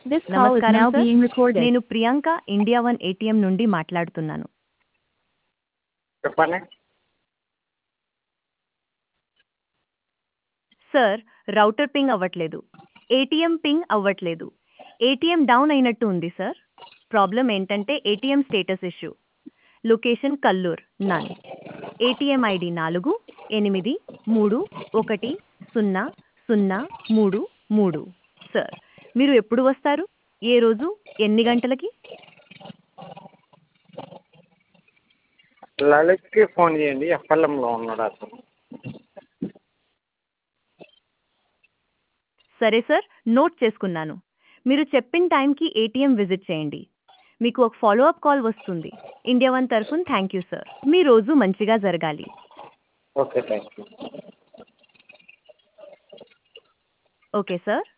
This call is నమస్కారం now sir. being recorded. నేను Priyanka India one ATM నుండి మాట్లాడుతున్నాను చెప్పండి సార్ రౌటర్ పింగ్ అవ్వట్లేదు ఏటీఎం పింగ్ అవ్వట్లేదు ఏటీఎం డౌన్ అయినట్టు ఉంది సార్ ప్రాబ్లం ఏంటంటే ATM status issue location Kallur నన్ ఏటీఎం ఐడి నాలుగు ఎనిమిది మూడు ఒకటి సున్నా సున్నా మూడు మూడు సార్ మీరు ఎప్పుడు వస్తారు ఏ రోజు ఎన్ని గంటలకి లలిత్కి ఫోన్ చేయండి ఎఫ్ఎల్ఎంలో ఉన్నాడు అతను సరే సార్ నోట్ చేసుకున్నాను మీరు చెప్పిన టైంకి ఏటీఎం విజిట్ చేయండి మీకు ఒక ఫాలో అప్ కాల్ వస్తుంది ఇండియా వన్ తరఫున థ్యాంక్ యూ సార్ మీ రోజు మంచిగా జరగాలి okay thank you okay sir